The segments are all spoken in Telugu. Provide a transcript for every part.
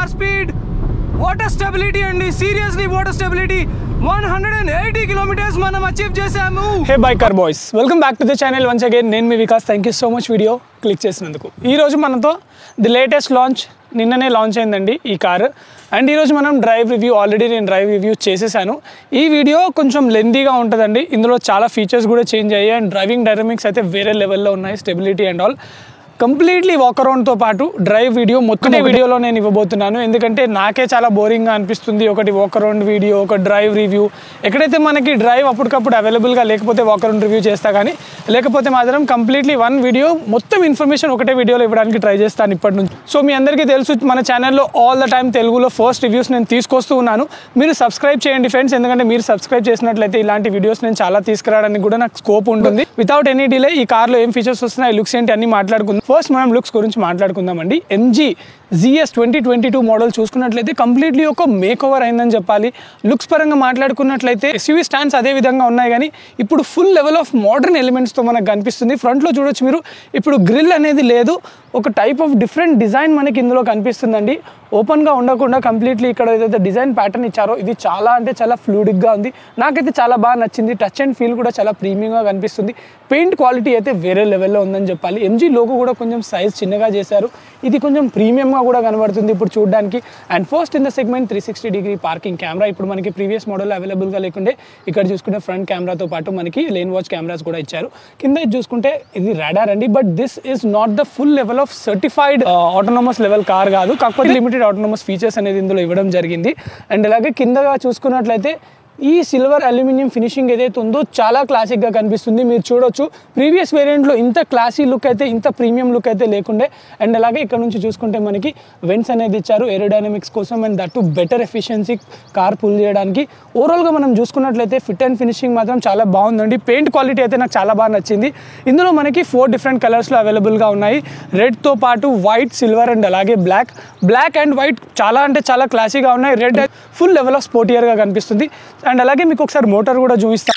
టాప్ స్పీడ్ వాటర్ స్టెబిలిటీ అండి seriously water stability one hundred and eighty kilometres మనం అచీవ్ చేసాము hey biker boys welcome back to the channel once again నేను మీ Vikas thank you so much video click చేసినందుకు ఈ రోజు మనతో ది లేటెస్ట్ లాంచ్ నిన్ననే లాంచ్ అయిందండి ఈ కార్ అండ్ ఈరోజు మనం డ్రైవ్ రివ్యూ ఆల్రెడీ నేను డ్రైవ్ రివ్యూ చేసేసాను ఈ వీడియో కొంచెం లెందీగా ఉంటుందండి ఇందులో చాలా ఫీచర్స్ కూడా చేంజ్ అయ్యాయి అండ్ డ్రైవింగ్ డైనమిక్స్ అయితే వేరే లెవెల్లో ఉన్నాయి stability and all completely walk అరౌండ్తో పాటు డ్రైవ్ వీడియో మొత్తం వీడియోలో నేను ఇవ్వబోతున్నాను ఎందుకంటే నాకే చాలా బోరింగ్గా అనిపిస్తుంది ఒకటి వాక్ అరౌండ్ వీడియో ఒక డ్రైవ్ రివ్యూ ఎక్కడైతే మనకి డ్రైవ్ అప్పటికప్పుడు అవైలబుల్గా లేకపోతే వాక్ అరౌండ్ రివ్యూ చేస్తా కానీ లేకపోతే మాత్రం కంప్లీట్లీ వన్ వీడియో మొత్తం ఇన్ఫర్మేషన్ ఒకటే వీడియోలో ఇవ్వడానికి ట్రై చేస్తాను ఇప్పటి నుంచి సో మీ అందరికీ తెలుసు మన ఛానల్లో ఆల్ ద టైమ్ తెలుగులో ఫస్ట్ రివ్యూస్ నేను తీసుకొస్తూ ఉన్నాను మీరు సబ్స్క్రైబ్ చేయండి ఫ్రెండ్స్ ఎందుకంటే మీరు సబ్స్క్రైబ్ చేసినట్లయితే ఇలాంటి వీడియోస్ నేను చాలా తీసుకురావడానికి కూడా నాకు స్కోప్ ఉంటుంది వితౌట్ ఎనీ డిలే ఈ కార్లో ఏం ఫీచర్స్ వస్తున్నాయి లుక్స్ ఏంటి అన్ని మాట్లాడుకుందాం ఫస్ట్ మనం లుక్స్ గురించి మాట్లాడుకుందామండి MG GS twenty twenty two model చూసుకున్నట్లయితే కంప్లీట్లీ ఒక మేక్ ఓవర్ అయిందని చెప్పాలి లుక్స్ పరంగా మాట్లాడుకున్నట్లయితే ఎస్యూవీ స్టాండ్స్ అదే విధంగా ఉన్నాయి కానీ ఇప్పుడు ఫుల్ లెవెల్ ఆఫ్ మోడర్న్ ఎలిమెంట్స్తో మనకు కనిపిస్తుంది ఫ్రంట్లో చూడొచ్చు మీరు ఇప్పుడు గ్రిల్ అనేది లేదు ఒక టైప్ ఆఫ్ డిఫరెంట్ డిజైన్ మనకి ఇందులో కనిపిస్తుందండి ఓపెన్గా ఉండకుండా కంప్లీట్లీ ఇక్కడ ఏదైతే డిజైన్ ప్యాటర్న్ ఇచ్చారో ఇది చాలా అంటే చాలా ఫ్లూడిక్గా ఉంది నాకైతే చాలా బాగా నచ్చింది టచ్ అండ్ ఫీల్ కూడా చాలా ప్రీమియంగా కనిపిస్తుంది పెయింట్ క్వాలిటీ అయితే వేరే లెవెల్లో ఉందని చెప్పాలి ఎంజీ లోగో కూడా కొంచెం సైజ్ చిన్నగా చేశారు ఇది కొంచెం ప్రీమియంగా కూడా కనబడుతుంది ఇప్పుడు చూడడానికి and first in the segment three sixty degree parking camera ఇప్పుడు మనకి ప్రీవియస్ మోడల్ అవైలబుల్గా లేకుండే ఇక్కడ చూసుకుంటే ఫ్రంట్ కెమెరాతో పాటు మనకి లేన్ వాచ్ కెమెరాస్ కూడా ఇచ్చారు కింద ఇది చూసుకుంటే ఇది రాడార్ అండి but this is not the full level of certified autonomous level car కాదు కాకపోతే లిమిటెడ్ ఆటోనమస్ ఫీచర్స్ అనేది ఇందులో ఇవ్వడం జరిగింది అండ్ అలాగే కిందగా చూసుకున్నట్లయితే ఈ సిల్వర్ అల్యూమినియం ఫినిషింగ్ ఏదైతే ఉందో చాలా క్లాసిక్గా కనిపిస్తుంది మీరు చూడొచ్చు ప్రీవియస్ వేరియంట్లో ఇంత క్లాసీ లుక్ అయితే ఇంత ప్రీమియం లుక్ అయితే లేకుండే అండ్ అలాగే ఇక్కడ నుంచి చూసుకుంటే మనకి వెంట్స్ అనేది ఇచ్చారు ఏరోడైనమిక్స్ కోసం and that better efficiency car pull చేయడానికి ఓవరాల్గా మనం చూసుకున్నట్లయితే ఫిట్ అండ్ ఫినిషింగ్ మాత్రం చాలా బాగుందండి పెయింట్ క్వాలిటీ అయితే నాకు చాలా బాగా నచ్చింది ఇందులో మనకి ఫోర్ డిఫరెంట్ కలర్స్లో అవైలబుల్గా ఉన్నాయి రెడ్తో పాటు వైట్ సిల్వర్ అండ్ అలాగే బ్లాక్ బ్లాక్ అండ్ వైట్ చాలా అంటే చాలా క్లాసీగా ఉన్నాయి రెడ్ ఫుల్ లెవెల్ ఆఫ్ స్పోర్టియర్గా కనిపిస్తుంది అండ్ అలాగే మీకు ఒకసారి మోటార్ కూడా చూపిస్తాను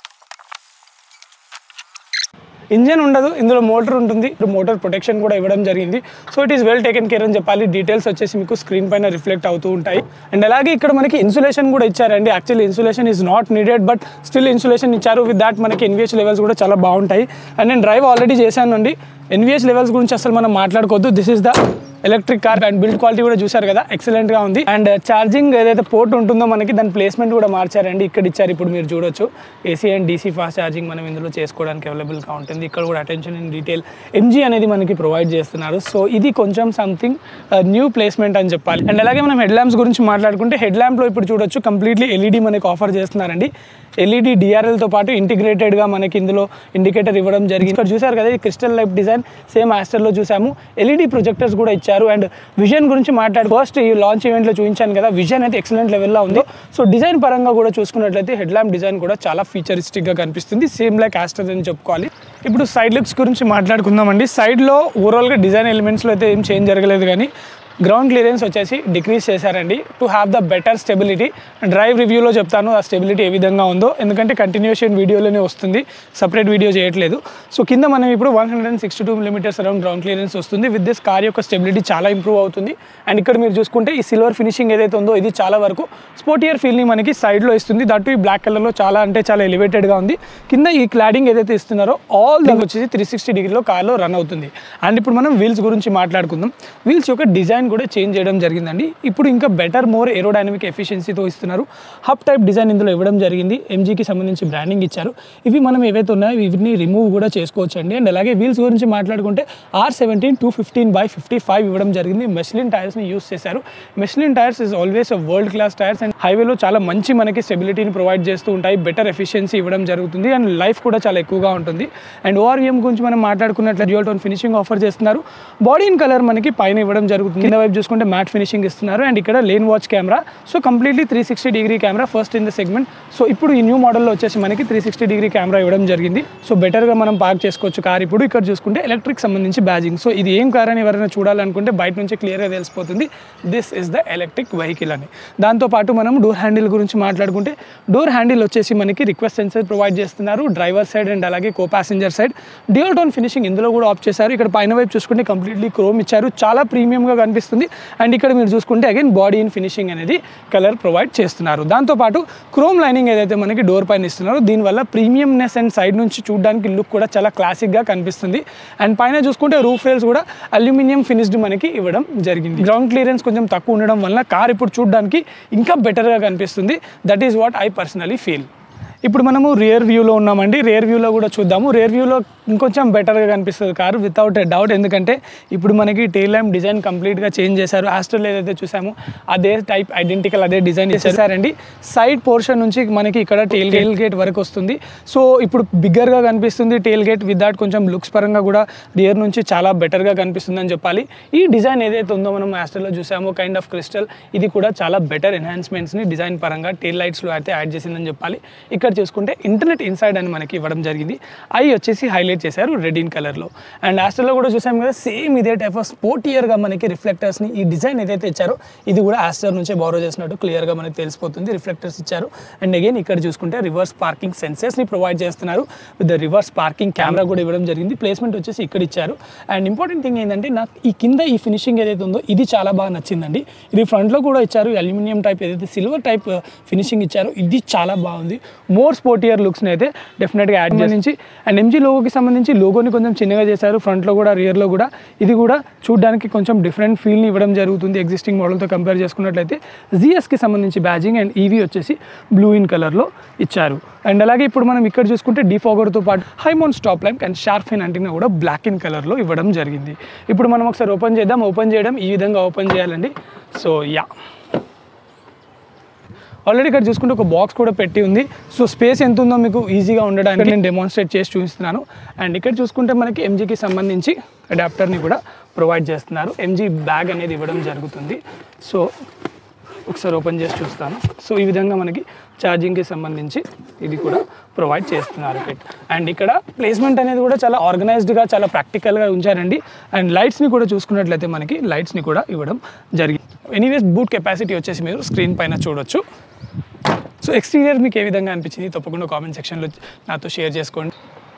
ఇంజన్ ఉండదు ఇందులో మోటార్ ఉంటుంది మోటార్ ప్రొటెక్షన్ కూడా ఇవ్వడం జరిగింది so it is well taken care అని చెప్పాలి డీటెయిల్స్ వచ్చేసి మీకు స్క్రీన్ పైన రిఫ్లెక్ట్ అవుతూ ఉంటాయి అండ్ అలాగే ఇక్కడ మనకి ఇన్సులేషన్ కూడా ఇచ్చారండి actually insulation is not needed but still insulation ఇచ్చారు విత్ దాట్ మనకి ఎన్విహెచ్ లెవెల్స్ కూడా చాలా బాగుంటాయి అండ్ నేను డ్రైవ్ ఆల్రెడీ చేశాను అండి ఎన్విహెచ్ లెవెల్స్ గురించి అసలు మనం మాట్లాడుకోవద్దు this is the electric car and build quality కూడా చూసారు కదా ఎక్సలెంట్ గా ఉంది అండ్ ఛార్జింగ్ ఏదైతే పోర్ట్ ఉంటుందో మనకి దాని ప్లేస్మెంట్ కూడా మార్చారండి ఇక్కడ ఇచ్చారు ఇప్పుడు మీరు చూడొచ్చు AC and DC fast charging మనం ఇందులో చేసుకోవడానికి అవైలబుల్ గా ఉంటుంది ఇక్కడ కూడా అటెన్షన్ ఇన్ డీటెయిల్ ఎంజీ అనేది మనకి ప్రొవైడ్ చేస్తున్నారు సో ఇది కొంచెం సంథింగ్ న్యూ ప్లేస్మెంట్ అని చెప్పాలి అండ్ అలాగే మనం హెడ్ ల్యాంప్స్ గురించి మాట్లాడుకుంటే హెడ్ ల్యాంప్ లో ఇప్పుడు చూడొచ్చు కంప్లీట్లీ ఎల్ఈడి మనకి ఆఫర్ చేస్తున్నారండి ఎల్ఈడి డిఆర్ఎల్ తో పాటు ఇంటిగ్రేటెడ్ గా మనకి ఇందులో ఇండికేటర్ ఇవ్వడం జరిగింది ఇక్కడ చూసారు కదా ఈ crystal life design same Astor లో చూసాము ఎల్ఈడి ప్రొజెక్టర్స్ కూడా ఇచ్చారు అండ్ విజన్ గురించి మాట్లాడు ఫస్ట్ ఈ లాంచ్ ఈవెంట్ లో చూపించాను కదా విజన్ అయితే ఎక్సలెంట్ లెవెల్లో ఉంది సో డిజైన్ పరంగా కూడా చూసుకున్నట్లయితే హెడ్ ల్యాంప్ డిజైన్ కూడా చాలా ఫీచరిస్టిక్ గా కనిపిస్తుంది సేమ్ లైక్ ఆస్టర్ అని చెప్పుకోవాలి ఇప్పుడు సైడ్ లుక్స్ గురించి మాట్లాడుకుందామండి సైడ్ లో ఓవరాల్ గా డిజైన్ ఎలిమెంట్స్ లో అయితే ఏం చేంజ్ జరగలేదు కానీ గ్రౌండ్ క్లియరెన్స్ వచ్చేసి డిక్రీజ్ చేశారండి to have the better stability drive రివ్యూలో చెప్తాను ఆ స్టెబిలిటీ ఏ విధంగా ఉందో ఎందుకంటే కంటిన్యూషన్ వీడియోలోనే వస్తుంది సపరేట్ వీడియో చేయట్లేదు సో కింద మనం ఇప్పుడు one hundred and sixty two millimetres around ground clearance వస్తుంది విత్ దిస్ కార్ యొక్క స్టెబిలిటీ చాలా ఇంప్రూవ్ అవుతుంది అండ్ ఇక్కడ మీరు చూసుకుంటే ఈ సిల్వర్ ఫినిషింగ్ ఏదైతే ఉందో ఇది చాలా వరకు స్పోర్టియర్ ఫీల్ని మనకి సైడ్లో ఇస్తుంది దట్టు ఈ బ్లాక్ కలర్లో చాలా అంటే చాలా ఎలివేటెడ్గా ఉంది కింద ఈ క్లాడింగ్ ఏదైతే ఇస్తున్నారో ఆల్ దానికి వచ్చేసి త్రీ సిక్స్టీ డిగ్రీలో కార్లో రన్ అవుతుంది అండ్ ఇప్పుడు మనం వీల్స్ గురించి మాట్లాడుకుందాం వీల్స్ యొక్క డిజైన్ కూడా చేంజ్ చేయడం జరిగిందండి ఇప్పుడు ఇంకా బెటర్ మోర్ ఏరోడైనమిక్ ఎఫిషియన్సీతో ఇస్తున్నారు హబ్ టైప్ డిజైన్ ఇందులో ఇవ్వడం జరిగింది ఎంజీకి సంబంధించి బ్రాండింగ్ ఇచ్చారు ఇవి మనం ఏవైతే ఉన్నాయో ఇవన్నీ రిమూవ్ కూడా చేసుకోవచ్చు అండి అండ్ అలాగే వీల్స్ గురించి మాట్లాడుకుంటే R seventeen two fifteen by fifty five ఇవ్వడం జరిగింది మెస్లిన్ టైర్స్ని యూస్ చేశారు Michelin tyres is always world class tyres and హైవేలో చాలా మంచి మనకి స్టెబిలిటీని ప్రొవైడ్ చేస్తూ ఉంటాయి బెటర్ ఎఫిషియన్సీ ఇవ్వడం జరుగుతుంది అండ్ లైఫ్ కూడా చాలా ఎక్కువగా ఉంటుంది అండ్ ఓఆర్విఎం గురించి మనం మాట్లాడుకున్నట్లు డ్యూల్ టోన్ ఫినిషింగ్ ఆఫర్ చేస్తున్నారు బాడీ ఇన్ కలర్ మనకి పైన ఇవ్వడం జరుగుతుంది కింద వైపు చూసుకుంటే మ్యాట్ ఫినిషింగ్ ఇస్తున్నారు అండ్ ఇక్కడ lane watch camera so completely three sixty degree camera first in the segment so ఇప్పుడు ఈ న్యూ మోడల్లో వచ్చేసి మనకి త్రీ సిక్స్టీ డిగ్రీ కెమెరా ఇవ్వడం జరిగింది సో బెటర్గా మనం పార్క్ చేసుకోవచ్చు కార్ ఇప్పుడు ఇక్కడ చూసుకుంటే ఎలక్ట్రిక్ సంబంధించి బ్యాజింగ్ సో ఇది ఏం కార్ అని ఎవరైనా చూడాలనుకుంటే బయట నుంచి క్లియర్గా తెలిసిపోతుంది this is the electric vehicle అని దాంతోపాటు మనం డోర్ హ్యాండిల్ గురించి మాట్లాడుకుంటే డోర్ హ్యాండిల్ వచ్చేసి మనకి రిక్వెస్ట్ సెన్సర్ ప్రొవైడ్ చేస్తున్నారు డ్రైవర్ సైడ్ అండ్ అలాగే co passenger side dual tone finishing ఇందులో కూడా ఆఫ్ చేశారు ఇక్కడ పైన వైపు చూసుకుంటే కంప్లీట్లీ క్రోమ్ ఇచ్చారు చాలా ప్రీమియంగా కనిపిస్తుంది కనిపిస్తుంది అండ్ ఇక్కడ మీరు చూసుకుంటే అగైన్ బాడీ ఇన్ ఫినిషింగ్ అనేది కలర్ ప్రొవైడ్ చేస్తున్నారు దాంతోపాటు క్రోమ్ లైనింగ్ ఏదైతే మనకి డోర్ పైన ఇస్తున్నారో దీనివల్ల ప్రీమియంనెస్ అండ్ సైడ్ నుంచి చూడడానికి లుక్ కూడా చాలా క్లాసిక్గా కనిపిస్తుంది అండ్ పైన చూసుకుంటే రూఫ్ రేల్స్ కూడా అల్యూమినియం ఫినిష్డ్ మనకి ఇవ్వడం జరిగింది గ్రౌండ్ క్లియరెన్స్ కొంచెం తక్కువ ఉండడం వల్ల కార్ ఇప్పుడు చూడడానికి ఇంకా బెటర్గా కనిపిస్తుంది that is what I personally feel ఇప్పుడు మనము రియర్ వ్యూలో ఉన్నామండి రియర్ వ్యూలో కూడా చూద్దాము రియర్ వ్యూలో ఇంకొంచెం బెటర్గా కనిపిస్తుంది కారు వితౌట్ ఎ డౌట్ ఎందుకంటే ఇప్పుడు మనకి టెయిల్ ల్యాంప్ డిజైన్ కంప్లీట్గా చేంజ్ చేశారు ఆస్ట్రల్ ఏదైతే చూసామో అదే టైప్ ఐడెంటికల్ అదే డిజైన్ చేశారండి సైడ్ పోర్షన్ నుంచి మనకి ఇక్కడ టెయిల్ టెయిల్ గేట్ వరకు వస్తుంది సో ఇప్పుడు బిగ్గర్గా కనిపిస్తుంది టెయిల్ గేట్ విత్ దాట్ కొంచెం లుక్స్ పరంగా కూడా రియర్ నుంచి చాలా బెటర్గా కనిపిస్తుంది అని చెప్పాలి ఈ డిజైన్ ఏదైతే ఉందో మనం ఆస్ట్రల్లో చూసామో కైండ్ ఆఫ్ క్రిస్టల్ ఇది కూడా చాలా బెటర్ ఎన్హాన్స్మెంట్స్ని డిజైన్ పరంగా టెయిల్ లైట్స్లో అయితే యాడ్ చేసిందని చెప్పాలి ఇక్కడ చూసుకుంటే ఇంటర్నెట్ ఇన్సైడ్ అని మనకి ఇవ్వడం జరిగింది ఐ వచ్చేసి హైలైట్ చేశారు రెడ్ ఇన్ కలర్లో అండ్ ఆస్ట్రల్లో కూడా చూసాం కదా సేమ్ ఇదే టైప్ ఆఫ్ స్పోర్టియర్గా మనకి రిఫ్లెక్టర్స్ని ఈ డిజైన్ ఏదైతే ఇచ్చారో ఇది కూడా ఆస్టర్ నుంచే బోరో చేసినట్టు క్లియర్గా మనకి తెలిసిపోతుంది రిఫ్లెక్టర్స్ ఇచ్చారు అండ్ అగైన్ ఇక్కడ చూసుకుంటే రివర్స్ పార్కింగ్ సెన్సెస్ని ప్రొవైడ్ చేస్తున్నారు with the reverse parking camera కూడా ఇవ్వడం జరిగింది ప్లేస్మెంట్ వచ్చేసి ఇక్కడ ఇచ్చారు అండ్ ఇంపార్టెంట్ థింగ్ ఏంటంటే నాకు ఈ కింద ఈ ఫినిషింగ్ ఏదైతే ఉందో ఇది చాలా బాగా నచ్చిందండి ఇది ఫ్రంట్లో కూడా ఇచ్చారు అల్యూమినియం టైప్ ఏదైతే సిల్వర్ టైప్ ఫినిషింగ్ ఇచ్చారో ఇది చాలా బాగుంది మోర్ స్పోర్టియర్ లుక్స్ని అయితే డెఫినెట్గా యాడ్ చేసి అండ్ ఎంజీ లోగోకి సంబంధించి లోగోని కొంచెం చిన్నగా చేశారు ఫ్రంట్లో కూడా రియర్లో కూడా ఇది కూడా చూడడానికి కొంచెం డిఫరెంట్ ఫీల్ని ఇవ్వడం జరుగుతుంది ఎగ్జిస్టింగ్ మోడల్తో కంపేర్ చేసుకున్నట్లయితే జిఎస్కి సంబంధించి బ్యాజింగ్ అండ్ ఈవీ వచ్చేసి బ్లూ ఇన్ కలర్లో ఇచ్చారు అండ్ అలాగే ఇప్పుడు మనం ఇక్కడ చూసుకుంటే డిఫాగర్తో పాటు high mount stop lamp and sharp fin antenna కూడా బ్లాక్ ఇన్ కలర్లో ఇవ్వడం జరిగింది ఇప్పుడు మనం ఒకసారి ఓపెన్ చేద్దాం ఓపెన్ చేయడం ఈ విధంగా ఓపెన్ చేయాలండి సో యా ఆల్రెడీ ఇక్కడ చూసుకుంటే ఒక బాక్స్ కూడా పెట్టి ఉంది సో స్పేస్ ఎంత ఉందో మీకు ఈజీగా ఉండడానికి నేను డెమాన్స్ట్రేట్ చేసి చూపిస్తున్నాను అండ్ ఇక్కడ చూసుకుంటే మనకి ఎంజీకి సంబంధించి అడాప్టర్ని కూడా ప్రొవైడ్ చేస్తున్నారు ఎంజీ బ్యాగ్ అనేది ఇవ్వడం జరుగుతుంది సో ఒకసారి ఓపెన్ చేసి చూస్తాను సో ఈ విధంగా మనకి ఛార్జింగ్కి సంబంధించి ఇది కూడా ప్రొవైడ్ చేస్తున్నారు కిట్ అండ్ ఇక్కడ ప్లేస్మెంట్ అనేది కూడా చాలా ఆర్గనైజ్డ్గా చాలా ప్రాక్టికల్గా ఉంచారండి అండ్ లైట్స్ని కూడా చూసుకున్నట్లయితే మనకి లైట్స్ని కూడా ఇవ్వడం జరిగింది ఎనీవేస్ బూట్ కెపాసిటీ వచ్చేసి మీరు స్క్రీన్ పైన చూడొచ్చు సో ఎక్స్టీరియర్ మీకు ఏ విధంగా అనిపించింది తప్పకుండా కామెంట్ సెక్షన్లో నాతో షేర్ చేసుకోండి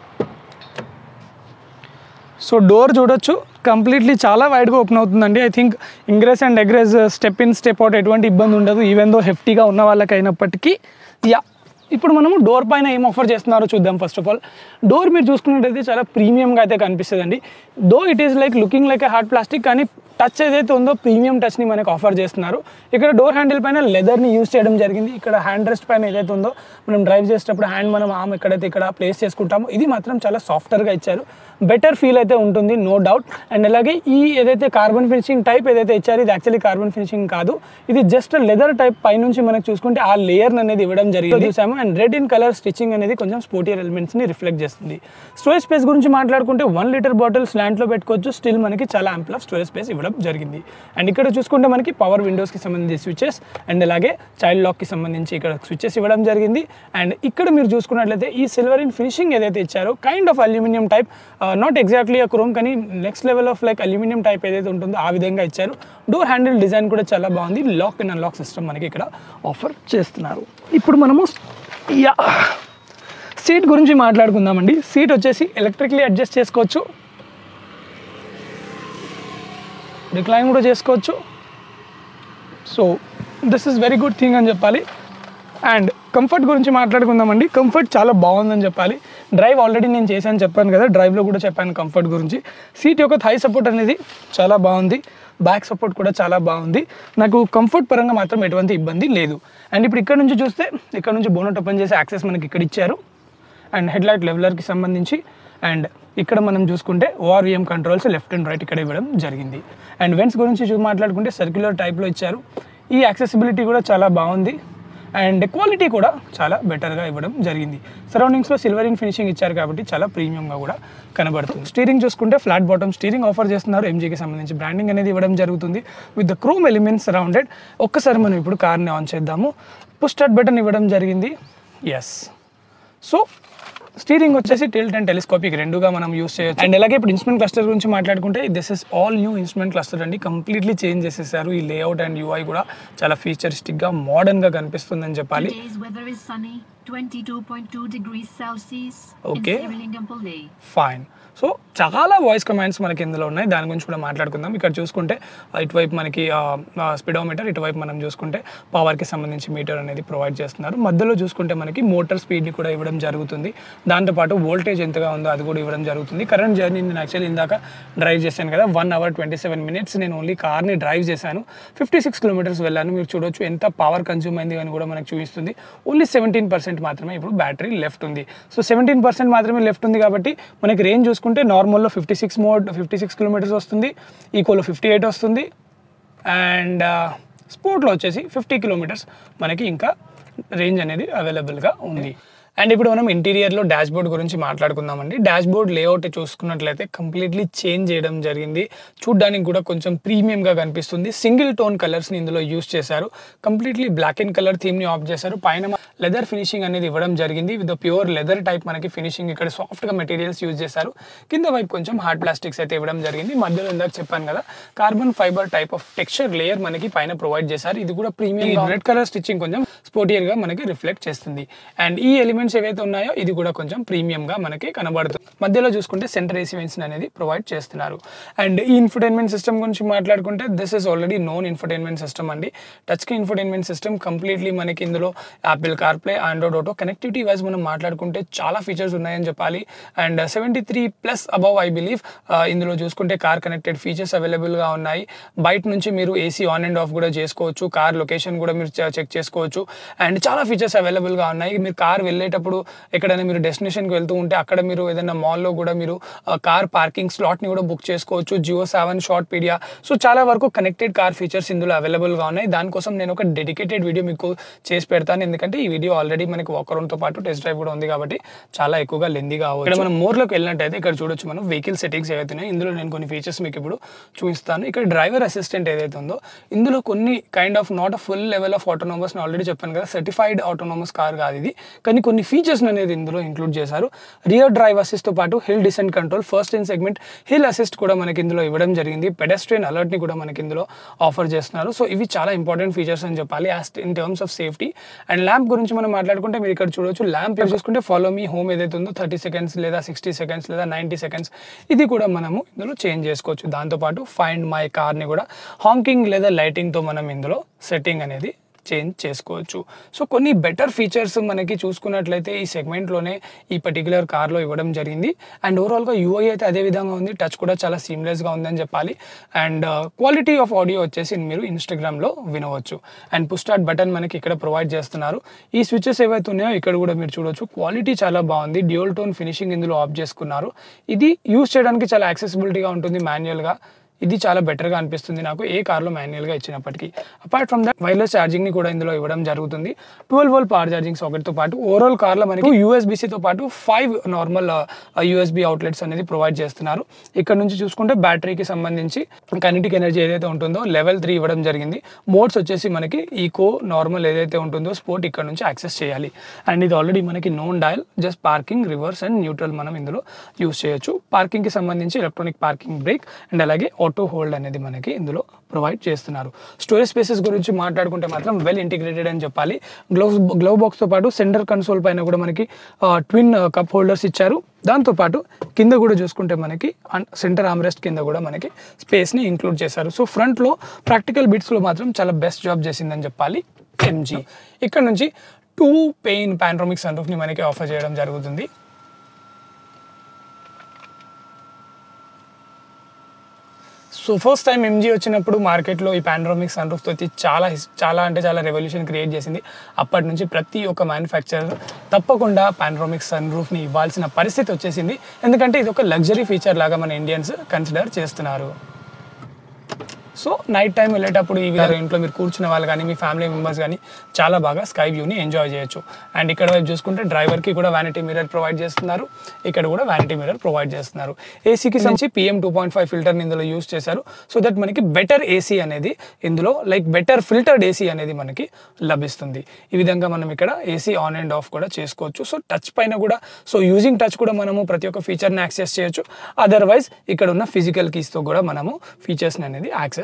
సో డోర్ చూడొచ్చు కంప్లీట్లీ చాలా వైడ్గా ఓపెన్ అవుతుందండి I think ingress and egress step in step out ఎటువంటి ఇబ్బంది ఉండదు ఈవెన్ దో హెఫ్టీగా ఉన్న వాళ్ళకి అయినప్పటికీ యా ఇప్పుడు మనము డోర్ పైన ఏం ఆఫర్ చేస్తున్నారో చూద్దాం ఫస్ట్ ఆఫ్ ఆల్ డోర్ మీరు చూసుకున్నట్టయితే చాలా ప్రీమియంగా అయితే కనిపిస్తుందండి though it is like looking like a hard plastic కానీ టచ్ ఏదైతే ఉందో ప్రీమియం టచ్ని మనకు ఆఫర్ చేస్తున్నారు ఇక్కడ డోర్ హ్యాండిల్ పైన లెదర్ని యూస్ చేయడం జరిగింది ఇక్కడ హ్యాండ్ రెస్ట్ పైన ఏదైతే ఉందో మనం డ్రైవ్ చేసేటప్పుడు హ్యాండ్ మనం ఆమ్ ఎక్కడైతే ఇక్కడ ప్లేస్ చేసుకుంటామో ఇది మాత్రం చాలా సాఫ్ట్గా ఇచ్చారు బెటర్ ఫీల్ అయితే ఉంటుంది నో డౌట్ అండ్ అలాగే ఈ ఏదైతే కార్బన్ ఫినిషింగ్ టైప్ ఏదైతే ఇచ్చారో ఇది యాక్చువల్లీ కార్బన్ ఫినిషింగ్ కాదు ఇది జస్ట్ లెదర్ టైప్ పైనుంచి మనకు చూసుకుంటే ఆ లేయర్ అనేది ఇవ్వడం జరిగింది చూసాము and red in colour stitching అనేది కొంచెం స్పోర్టియర్ ఎలిమెంట్స్ని రిఫ్లెక్ట్ చేస్తుంది స్టోరేజ్ స్పేస్ గురించి మాట్లాడుకుంటే వన్ లీటర్ బాటిల్ స్లాంట్లో పెట్టుకోవచ్చు స్టిల్ మనకి చాలా యాంపుల్ ఆఫ్ స్టోరేజ్ స్పేస్ ఇవ్వడం జరిగింది అండ్ ఇక్కడ చూసుకుంటే మనకి పవర్ విండోస్కి సంబంధించి స్విచెస్ అండ్ అలాగే చైల్డ్ లాక్కి సంబంధించి ఇక్కడ స్విచెస్ ఇవ్వడం జరిగింది అండ్ ఇక్కడ మీరు చూసుకున్నట్లయితే ఈ సిల్వర్ ఇన్ ఫినిషింగ్ ఏదైతే ఇచ్చారో kind of aluminium type not exactly a chrome కానీ next level of like aluminium type ఏదైతే ఉంటుందో ఆ విధంగా ఇచ్చారు డోర్ హ్యాండిల్ డిజైన్ కూడా చాలా బాగుంది లాక్ అండ్ అన్లాక్ సిస్టమ్ మనకి ఇక్కడ ఆఫర్ చేస్తున్నారు ఇప్పుడు మనము యా సీట్ గురించి మాట్లాడుకుందామండి సీట్ వచ్చేసి ఎలక్ట్రిక్లీ అడ్జస్ట్ చేసుకోవచ్చు రిక్లైన్ కూడా చేసుకోవచ్చు so this is very good thing అని చెప్పాలి అండ్ కంఫర్ట్ గురించి మాట్లాడుకుందామండి కంఫర్ట్ చాలా బాగుందని చెప్పాలి డ్రైవ్ ఆల్రెడీ నేను చేశాను చెప్పాను కదా డ్రైవ్లో కూడా చెప్పాను కంఫర్ట్ గురించి సీట్ యొక్క థై సపోర్ట్ అనేది చాలా బాగుంది బ్యాక్ సపోర్ట్ కూడా చాలా బాగుంది నాకు కంఫర్ట్ పరంగా మాత్రం ఎటువంటి ఇబ్బంది లేదు అండ్ ఇప్పుడు ఇక్కడ నుంచి చూస్తే ఇక్కడ నుంచి బోనట్ ఓపెన్ చేసే యాక్సెస్ మనకి ఇక్కడ ఇచ్చారు అండ్ హెడ్ లైట్ లెవెలర్కి సంబంధించి అండ్ ఇక్కడ మనం చూసుకుంటే ORVM controls left and right ఇక్కడ ఇవ్వడం జరిగింది అండ్ వెంట్స్ గురించి చూ మాట్లాడుకుంటే సర్క్యులర్ టైప్లో ఇచ్చారు ఈ యాక్సెసిబిలిటీ కూడా చాలా బాగుంది అండ్ క్వాలిటీ కూడా చాలా బెటర్గా ఇవ్వడం జరిగింది సరౌండింగ్స్లో సిల్వర్ ఇన్ ఫినిషింగ్ ఇచ్చారు కాబట్టి చాలా ప్రీమియంగా కూడా కనబడుతుంది స్టీరింగ్ చూసుకుంటే ఫ్లాట్ బాటమ్ స్టీరింగ్ ఆఫర్ చేస్తున్నారు ఎంజీకి సంబంధించి బ్రాండింగ్ అనేది ఇవ్వడం జరుగుతుంది with the chrome elements surrounded ఒక్కసారి మనం ఇప్పుడు కార్ని ఆన్ చేద్దాము పుష్ స్టార్ట్ బటన్ ఇవ్వడం జరిగింది ఎస్ సో స్టీరింగ్ వచ్చేసి టిల్ట్ అండ్ టెలిస్కోపిక్ రెండుగా మనం యూస్ చేయొచ్చు అండ్ అలాగే ఇప్పుడు ఇన్స్ట్రుమెంట్ క్లస్టర్ గురించి మాట్లాడుకుంటే this is all new instrument cluster అండి కంప్లీట్లీ చేంజ్ చేసేసారు ఈ లేఅవుట్ అండ్ యూఐ కూడా చాలా ఫీచరిస్టిక్గా మోడర్న్గా కనిపిస్తుందని చెప్పాలి Today's weather is sunny. 22.2 degrees Celsius Okay. in Srilingampally. Fine so చాలా వాయిస్ కమాండ్స్ మనకి ఇందులో ఉన్నాయి దాని గురించి కూడా మాట్లాడుకుందాం ఇక్కడ చూసుకుంటే ఆ, ఇటువైపు మనకి స్పీడోమీటర్ ఇటువైపు మనం చూసుకుంటే పవర్కి సంబంధించి మీటర్ అనేది ప్రొవైడ్ చేస్తున్నారు మధ్యలో చూసుకుంటే మనకి మోటార్ స్పీడ్ని కూడా ఇవ్వడం జరుగుతుంది దాంతోపాటు వోల్టేజ్ ఎంతగా ఉందో అది కూడా ఇవ్వడం జరుగుతుంది కరెంట్ జర్నీ నేను యాక్చువల్లీ ఇందాక డ్రైవ్ చేశాను కదా one hour twenty seven minutes నేను ఓన్లీ కార్ని డ్రైవ్ చేశాను ఫిఫ్టీ సిక్స్ కిలోమీటర్స్ వెళ్ళాను మీరు చూడొచ్చు ఎంత పవర్ కన్జ్యూమ్ అయింది అని కూడా మనకు చూపిస్తుంది ఓన్లీ సెవెంటీన్ పర్సెంట్ మాత్రమే ఇప్పుడు బ్యాటరీ లెఫ్ట్ ఉంది సో సెవెంటీన్ పర్సెంట్ మాత్రమే లెఫ్ట్ ఉంది కాబట్టి మనకి రేంజ్ చూసుకుంటే నార్మల్లో fifty six mode fifty six kilometres వస్తుంది ఈకోలో ఫిఫ్టీ ఎయిట్ వస్తుంది అండ్ స్పోర్ట్లో వచ్చేసి ఫిఫ్టీ కిలోమీటర్స్ మనకి ఇంకా రేంజ్ అనేది అవైలబుల్గా ఉంది అండ్ ఇప్పుడు మనం ఇంటీరియర్లో డాష్ బోర్డ్ గురించి మాట్లాడుకుందామండి డాష్ బోర్డ్ లేఅవుట్ చూసుకున్నట్లయితే కంప్లీట్లీ చేంజ్ చేయడం జరిగింది చూడ్డానికి కూడా కొంచెం ప్రీమియంగా కనిపిస్తుంది సింగిల్ టోన్ కలర్స్ని ఇందులో యూస్ చేశారు కంప్లీట్లీ బ్లాక్ అండ్ కలర్ థీమ్ని ఆఫ్ చేశారు పైన లెదర్ ఫినిషింగ్ అనేది ఇవ్వడం జరిగింది విత్ ప్యూర్ లెదర్ టైప్ మనకి ఫినిషింగ్ ఇక్కడ సాఫ్ట్గా మెటీరియల్స్ యూజ్ చేశారు కింద వైపు కొంచెం హార్డ్ ప్లాస్టిక్స్ అయితే ఇవ్వడం జరిగింది మధ్యలో ఇందాక చెప్పాను కదా carbon fibre type of texture layer మనకి పైన ప్రొవైడ్ చేశారు ఇది కూడా ప్రీమియం రెడ్ కలర్ స్టిచ్చింగ్ కొంచెం స్పోర్టియర్ గా మనకి రిఫ్లెక్ట్ చేస్తుంది అండ్ ఈ ఎలిమెంట్స్ ఏవైతే ఉన్నాయో ఇది కూడా కొంచెం ప్రీమియం గా మనకి కనబడుతుంది మధ్యలో చూసుకుంటే సెంటర్ ఏసీ వెన్స్ అనేది ప్రొవైడ్ చేస్తున్నారు అండ్ ఈ ఇన్ఫర్టైన్మెంట్ సిస్టమ్ గురించి మాట్లాడుకుంటే this is already known infotainment system అండి touch screen infotainment system completely మనకి ఇందులో Apple CarPlay Android Auto connectivity wise మనం మాట్లాడుకుంటే చాలా ఫీచర్స్ ఉన్నాయని చెప్పాలి and seventy three plus above I believe ఇందులో చూసుకుంటే కార్ కనెక్టెడ్ ఫీచర్స్ అవైలబుల్గా ఉన్నాయి బయట నుంచి మీరు ఏసీ ఆన్ అండ్ ఆఫ్ కూడా చేసుకోవచ్చు కార్ లొకేషన్ కూడా మీరు చెక్ చేసుకోవచ్చు అండ్ చాలా ఫీచర్స్ అవైలబుల్గా ఉన్నాయి మీరు కార్ వెళ్ళేటప్పుడు ఎక్కడైనా మీరు డెస్టినేషన్కి వెళ్తూ ఉంటే అక్కడ మీరు ఏదైనా మాల్లో కూడా మీరు కార్ పార్కింగ్ స్లాట్ని కూడా బుక్ చేసుకోవచ్చు Jio Saavn short pedia so చాలా వరకు కనెక్టెడ్ కార్ ఫీచర్స్ ఇందులో అవైలబుల్గా ఉన్నాయి దానికోసం నేను ఒక డెడికేటెడ్ వీడియో మీకు చేసి పెడతాను ఎందుకంటే ఈ వీడియో ఆల్రెడీ మనకి వాకరౌన్తో పాటు టెస్ట్ డ్రైవ్ కూడా ఉంది కాబట్టి చాలా ఎక్కువగా లెందీగా అవ్వచ్చు ఇక్కడ మనం మోర్లోకి వెళ్ళినట్టయితే ఇక్కడ చూడొచ్చు మనం వెహికల్ సెట్టింగ్స్ ఏవైతే ఉన్నాయో ఇందులో నేను కొన్ని ఫీచర్స్ మీకు ఇప్పుడు చూపిస్తాను ఇక్కడ డ్రైవర్ అసిస్టెంట్ ఏదైతే ఉందో ఇందులో కొన్ని kind of not a full level of autonomous already చెప్పాను కదా సర్టిఫైడ్ ఆటోనోమస్ కార్ కాదు ఇది కానీ కొన్ని ఫీచర్స్ అనేది ఇందులో ఇంక్లూడ్ చేశారు రియర్ డ్రైవ్ అసిస్ట్తో పాటు hill descent control first in segment hill assist కూడా మనకి ఇందులో ఇవ్వడం జరిగింది పెడస్ట్రియన్ అలర్ట్ని కూడా మనకి ఇందులో ఆఫర్ చేస్తున్నారు సో ఇవి చాలా ఇంపార్టెంట్ ఫీచర్స్ అని చెప్పాలి as in terms of safety and lamp గురించి మనం మాట్లాడుకుంటే మీరు ఇక్కడ చూడొచ్చు ల్యాంప్ చూసుకుంటే ఫాలో మీ హోమ్ ఏదైతే ఉందో థర్టీ సెకండ్స్ లేదా సిక్స్టీ సెకండ్స్ లేదా నైంటీ సెకండ్స్ ఇది కూడా మనము ఇందులో చేంజ్ చేసుకోవచ్చు దాంతోపాటు ఫైండ్ మై కార్ని కూడా హాంకింగ్ లేదా లైటింగ్తో మనం ఇందులో సెట్టింగ్ అనేది చేంజ్ చేసుకోవచ్చు సో కొన్ని బెటర్ ఫీచర్స్ మనకి చూసుకున్నట్లయితే ఈ సెగ్మెంట్లోనే ఈ పర్టికులర్ కార్లో ఇవ్వడం జరిగింది అండ్ ఓవరాల్గా యూఐ అయితే అదే విధంగా ఉంది టచ్ కూడా చాలా సీమ్లెస్గా ఉందని చెప్పాలి అండ్ క్వాలిటీ ఆఫ్ ఆడియో వచ్చేసి మీరు ఇన్స్టాగ్రామ్లో వినవచ్చు అండ్ పుష్ స్టార్ట్ బటన్ మనకి ఇక్కడ ప్రొవైడ్ చేస్తున్నారు ఈ స్విచెస్ ఏవైతే ఉన్నాయో ఇక్కడ కూడా మీరు చూడొచ్చు క్వాలిటీ చాలా బాగుంది డ్యూల్ టోన్ ఫినిషింగ్ ఇందులో ఆఫ్ చేసుకున్నారు ఇది యూస్ చేయడానికి చాలా యాక్సెసిబిలిటీగా ఉంటుంది మాన్యువల్గా ఇది చాలా బెటర్గా అనిపిస్తుంది నాకు ఏ కార్లో మాన్యువల్గా ఇచ్చినప్పటికీ అపార్ట్ ఫ్రమ్ దట్ వైర్లెస్ ఛార్జింగ్ని కూడా ఇందులో ఇవ్వడం జరుగుతుంది ట్వెల్వ్ వోల్ పవర్ ఛార్జింగ్ సాకెట్తో పాటు ఓవరాల్ కార్లో మనకి యూఎస్బీసీతో పాటు ఫైవ్ నార్మల్ యూఎస్బీ అవుట్లెట్స్ అనేది ప్రొవైడ్ చేస్తున్నారు ఇక్కడ నుంచి చూసుకుంటే బ్యాటరీకి సంబంధించి కనెక్టిక్ ఎనర్జీ ఏదైతే ఉంటుందో లెవెల్ త్రీ ఇవ్వడం జరిగింది మోడ్స్ వచ్చేసి మనకి ఈకో నార్మల్ ఏదైతే ఉంటుందో స్పోర్ట్ ఇక్కడ నుంచి యాక్సెస్ చేయాలి అండ్ ఇది ఆల్రెడీ మనకి known dial just parking reverse and neutral మనం ఇందులో యూస్ చేయొచ్చు పార్కింగ్కి సంబంధించి ఎలక్ట్రానిక్ పార్కింగ్ బ్రేక్ అండ్ అలాగే ఆటో హోల్డ్ అనేది మనకి ఇందులో ప్రొవైడ్ చేస్తున్నారు స్టోరేజ్ స్పేసెస్ గురించి మాట్లాడుకుంటే మాత్రం వెల్ ఇంటిగ్రేటెడ్ అని చెప్పాలి గ్లౌ గ్లవ్ బాక్స్తో పాటు సెంటర్ కన్సోల్ పైన కూడా మనకి ట్విన్ కప్ హోల్డర్స్ ఇచ్చారు దాంతోపాటు కింద కూడా చూసుకుంటే మనకి సెంటర్ ఆమ్రెస్ట్ కింద కూడా మనకి స్పేస్ని ఇంక్లూడ్ చేశారు సో ఫ్రంట్లో ప్రాక్టికల్ బిట్స్లో మాత్రం చాలా బెస్ట్ జాబ్ చేసిందని చెప్పాలి ఎంజీ ఇక్కడ నుంచి టూ పెయిన్ పాండ్రోమిక్ సన్రూఫ్ని మనకి ఆఫర్ చేయడం జరుగుతుంది సో ఫస్ట్ టైం ఎంజీ వచ్చినప్పుడు మార్కెట్లో ఈ పాండ్రోమిక్ సన్ రూఫ్తో వచ్చి చాలా హిస్- చాలా అంటే చాలా రెవల్యూషన్ క్రియేట్ చేసింది అప్పటి నుంచి ప్రతి ఒక్క మ్యానుఫ్యాక్చరర్ తప్పకుండా పాండ్రోమిక్ సన్ రూఫ్ని ఇవ్వాల్సిన పరిస్థితి వచ్చేసింది ఎందుకంటే ఇది ఒక లగ్జరీ ఫీచర్ లాగా మన ఇండియన్స్ కన్సిడర్ చేస్తున్నారు సో నైట్ టైం వెళ్ళేటప్పుడు ఈ విధంగా ఇంట్లో మీరు కూర్చున్న వాళ్ళు కానీ మీ ఫ్యామిలీ మెంబర్స్ కానీ చాలా బాగా స్కై వ్యూని ఎంజాయ్ చేయొచ్చు అండ్ ఇక్కడ వైపు చూసుకుంటే డ్రైవర్కి కూడా వ్యానిటీ మిరర్ ప్రొవైడ్ చేస్తున్నారు ఇక్కడ కూడా వ్యానిటీ మిరర్ ప్రొవైడ్ చేస్తున్నారు ఏసీకి సంబంధించి పిఎం టూ పాయింట్ ఫైవ్ ఫిల్టర్ని ఇందులో యూస్ చేశారు సో దట్ మనకి బెటర్ ఏసీ అనేది ఇందులో లైక్ బెటర్ ఫిల్టర్డ్ ఏసీ అనేది మనకి లభిస్తుంది ఈ విధంగా మనం ఇక్కడ ఏసీ ఆన్ అండ్ ఆఫ్ కూడా చేసుకోవచ్చు సో టచ్ పైన కూడా సో యూజింగ్ టచ్ కూడా మనము ప్రతి ఒక్క ఫీచర్ని యాక్సెస్ చేయొచ్చు అదర్వైజ్ ఇక్కడ ఉన్న ఫిజికల్ కీస్తో కూడా మనము ఫీచర్స్ని అనేది యాక్సెస్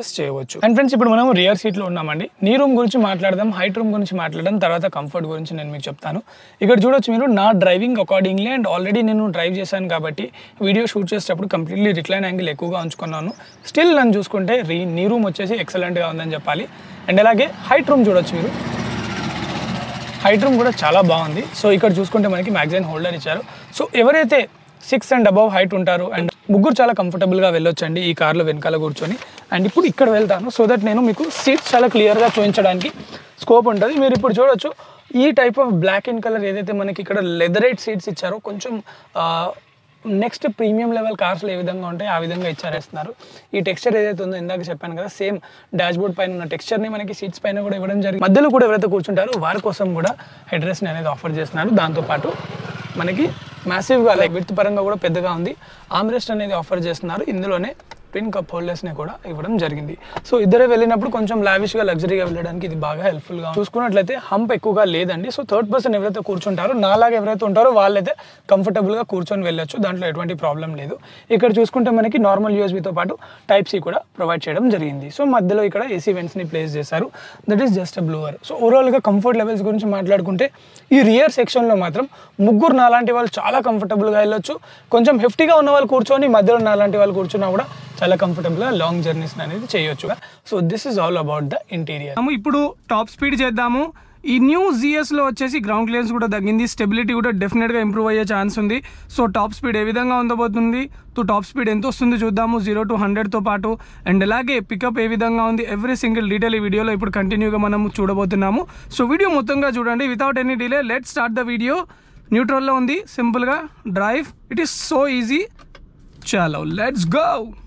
చేంజెస్ చేయవచ్చు అండ్ ఫ్రెండ్స్ ఇప్పుడు మనం రియర్ సీట్లో ఉన్నామండి నీ రూమ్ గురించి మాట్లాడదాం హైట్ రూమ్ గురించి మాట్లాడదాం తర్వాత కంఫర్ట్ గురించి నేను మీకు చెప్తాను ఇక్కడ చూడొచ్చు మీరు నా డ్రైవింగ్ అకార్డింగ్లీ అండ్ ఆల్రెడీ నేను డ్రైవ్ చేశాను కాబట్టి వీడియో షూట్ చేసేటప్పుడు కంప్లీట్లీ రిక్లైన్ యాంగిల్ ఎక్కువగా ఉంచుకున్నాను స్టిల్ నన్ను చూసుకుంటే రీ నీ రూమ్ వచ్చేసి ఎక్సలెంట్గా ఉందని చెప్పాలి అండ్ అలాగే హైట్ రూమ్ చూడొచ్చు మీరు హైట్ రూమ్ కూడా చాలా బాగుంది సో ఇక్కడ చూసుకుంటే మనకి మ్యాగజైన్ హోల్డర్ ఇచ్చారు సో ఎవరైతే సిక్స్ అండ్ అబవ్ హైట్ ఉంటారు అండ్ ముగ్గురు చాలా కంఫర్టబుల్గా వెళ్ళొచ్చండి ఈ కార్లో వెనకాల కూర్చొని అండ్ ఇప్పుడు ఇక్కడ వెళ్తాను సో దట్ నేను మీకు సీట్స్ చాలా క్లియర్గా చూపించడానికి స్కోప్ ఉంటుంది మీరు ఇప్పుడు చూడొచ్చు ఈ type of black and colour ఏదైతే మనకి ఇక్కడ లెదరైట్ సీట్స్ ఇచ్చారో కొంచెం నెక్స్ట్ ప్రీమియం లెవెల్ కార్స్లో ఏ విధంగా ఉంటాయి ఆ విధంగా ఇచ్చారేస్తున్నారు ఈ టెక్స్చర్ ఏదైతే ఉందో ఇందాక చెప్పాను కదా సేమ్ డాష్ బోర్డ్ పైన ఉన్న టెక్స్చర్ని మనకి సీట్స్ పైన కూడా ఇవ్వడం జరిగింది మధ్యలో కూడా ఎవరైతే కూర్చుంటారో వారి కోసం కూడా హెడ్ రెస్ట్ని అనేది ఆఫర్ చేస్తున్నారు దాంతోపాటు మనకి మ్యాసివ్గా లైక్ విత్ పరంగా కూడా పెద్దగా ఉంది ఆమ్రెస్ట్ అనేది ఆఫర్ చేస్తున్నారు ఇందులోనే పిన్ కప్ హోల్డర్స్ని కూడా ఇవ్వడం జరిగింది సో ఇద్దరే వెళ్ళినప్పుడు కొంచెం లావిష్గా లగ్జరీగా వెళ్ళడానికి ఇది బాగా హెల్ప్ఫుల్గా చూసుకున్నట్లయితే హంప్ ఎక్కువగా లేదండి సో థర్డ్ పర్సన్ ఎవరైతే కూర్చుంటారో నాలాగా ఎవరైతే ఉంటారో వాళ్ళైతే కంఫర్టబుల్గా కూర్చొని వెళ్ళొచ్చు దాంట్లో ఎటువంటి ప్రాబ్లం లేదు ఇక్కడ చూసుకుంటే మనకి నార్మల్ యూఎస్బీతో పాటు టైప్ సి కూడా ప్రొవైడ్ చేయడం జరిగింది సో మధ్యలో ఇక్కడ ఏసీ వెంట్స్ని ప్లేస్ చేశారు that is just a blower so ఓవరాల్గా కంఫర్ట్ లెవెల్స్ గురించి మాట్లాడుకుంటే ఈ రియర్ సెక్షన్లో మాత్రం ముగ్గురు నాలాంటి వాళ్ళు చాలా కంఫర్టబుల్గా వెళ్ళొచ్చు కొంచెం హెఫ్టీగా ఉన్న వాళ్ళు కూర్చొని మధ్యలో నాలాంటి వాళ్ళు కూర్చున్నా కూడా చాలా కంఫర్టబుల్గా లాంగ్ జర్నీస్ అనేది చేయొచ్చు so this is all about the interior మనము ఇప్పుడు టాప్ స్పీడ్ చేద్దాము ఈ న్యూ జిఎస్లో వచ్చేసి గ్రౌండ్ క్లియరెన్స్ కూడా తగ్గింది స్టెబిలిటీ కూడా డెఫినెట్గా ఇంప్రూవ్ అయ్యే ఛాన్స్ ఉంది సో టాప్ స్పీడ్ ఏ విధంగా ఉండబోతుంది సో టాప్ స్పీడ్ ఎంత వస్తుంది చూద్దాము జీరో టు హండ్రెడ్తో పాటు అండ్ అలాగే పికప్ ఏ విధంగా ఉంది ఎవ్రీ సింగిల్ డీటెయిల్ ఈ వీడియోలో ఇప్పుడు కంటిన్యూగా మనం చూడబోతున్నాము సో వీడియో మొత్తంగా చూడండి without any delay let start the video న్యూట్రల్లో ఉంది సింపుల్గా drive it is so easy చలో let's go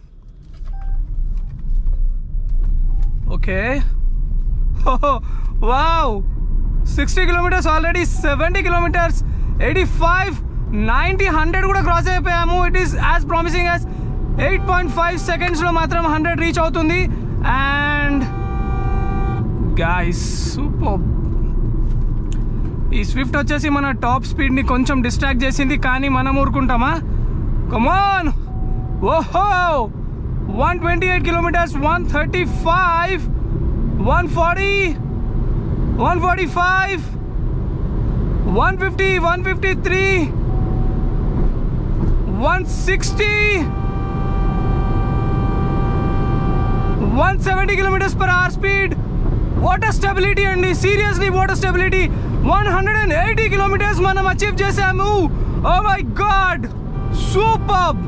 okay wow sixty kilometres already seventy kilometres eighty five ninety hundred కూడా క్రాస్ అయిపోయాము it is as promising as eight point five సెకండ్స్లో మాత్రం హండ్రెడ్ రీచ్ అవుతుంది అండ్ గాయస్ సూపర్ ఈ స్విఫ్ట్ వచ్చేసి మన టాప్ స్పీడ్ని కొంచెం డిస్ట్రాక్ట్ చేసింది కానీ మనం ఊరుకుంటామా కమాన్ ఓహో one twenty eight kilometres one thirty five one forty one forty five one fifty one fifty three one sixty one seventy kilometres per hour speed water stability అండి seriously water stability one hundred and eighty kilometres మనం అచీవ్ చేసాము oh my god super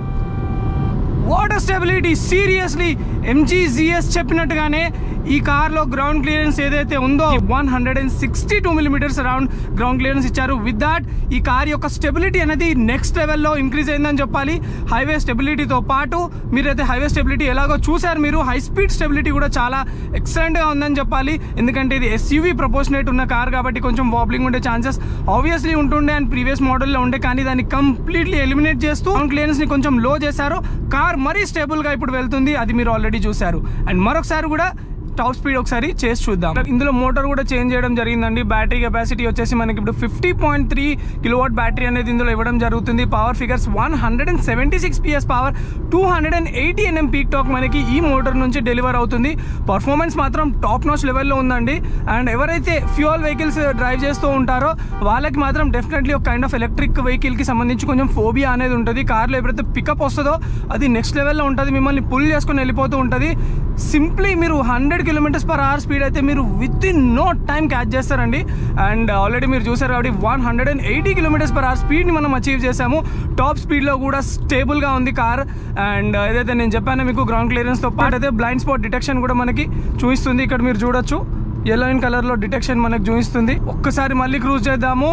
what a stability seriously MG GS చెప్పినట్టుగానే ఈ కార్లో గ్రౌండ్ క్లియరెన్స్ ఏదైతే ఉందో one hundred and sixty two millimetres around ground clearance ఇచ్చారు విత్ దాట్ ఈ కార్ యొక్క స్టెబిలిటీ అనేది నెక్స్ట్ లెవెల్లో ఇంక్రీజ్ అయిందని చెప్పాలి హైవే స్టెబిలిటీతో పాటు మీరైతే హైవే స్టెబిలిటీ ఎలాగో చూశారు మీరు హై స్పీడ్ స్టెబిలిటీ కూడా చాలా ఎక్సలెంట్గా ఉందని చెప్పాలి ఎందుకంటే ఇది ఎస్యూవీ ప్రపోర్షనేట్ ఉన్న కార్ కాబట్టి కొంచెం వాబ్లింగ్ ఉండే ఛాన్సెస్ ఆబ్వియస్లీ ఉంటుండే అండ్ ప్రీవియస్ మోడల్లో ఉండే కానీ దాన్ని కంప్లీట్లీ ఎలిమినేట్ చేస్తూ గ్రౌండ్ క్లియరెన్స్ని కొంచెం లో చేశారు కార్ మరీ స్టేబుల్గా ఇప్పుడు వెళ్తుంది అది మీరు ఆల్రెడీ చూశారు అండ్ మరొకసారి కూడా టాప్ స్పీడ్ ఒకసారి చేసి చూద్దాం ఇందులో మోటార్ కూడా చేంజ్ చేయడం జరిగిందండి బ్యాటరీ కెపాసిటీ వచ్చేసి మనకి ఇప్పుడు fifty point three kilowatt battery అనేది ఇందులో ఇవ్వడం జరుగుతుంది power figures one hundred and seventy six PS power two hundred and eighty Nm peak torque మనకి ఈ మోటార్ నుంచి డెలివర్ అవుతుంది పర్ఫార్మెన్స్ మాత్రం టాప్ నాచ్ లెవెల్లో ఉందండి అండ్ ఎవరైతే ఫ్యూయల్ వెహికల్స్ డ్రైవ్ చేస్తూ ఉంటారో వాళ్ళకి మాత్రం డెఫినెట్లీ ఒక కైండ్ ఆఫ్ ఎలక్ట్రిక్ వెహికల్కి సంబంధించి కొంచెం ఫోబియా అనేది ఉంటుంది కార్లో ఎప్పుడైతే పికప్ వస్తుందో అది నెక్స్ట్ లెవెల్లో ఉంటుంది మిమ్మల్ని పుల్ చేసుకొని వెళ్ళిపోతూ ఉంటుంది సింప్లీ మీరు hundred kilometres per hour speed అయితే మీరు within no time catch చేస్తారండి అండ్ ఆల్రెడీ మీరు చూసారు కాబట్టి one hundred and eighty kilometres per hour స్పీడ్ని మనం అచీవ్ చేసాము టాప్ స్పీడ్లో కూడా స్టేబుల్గా ఉంది కార్ అండ్ ఏదైతే నేను చెప్పానో మీకు గ్రౌండ్ క్లియరెన్స్తో పాటు అయితే బ్లైండ్ స్పాట్ డిటెక్షన్ కూడా మనకి చూపిస్తుంది ఇక్కడ మీరు చూడొచ్చు ఎల్లో ఇన్ కలర్లో డిటెక్షన్ మనకు చూపిస్తుంది ఒక్కసారి మళ్ళీ క్రూజ్ చేద్దాము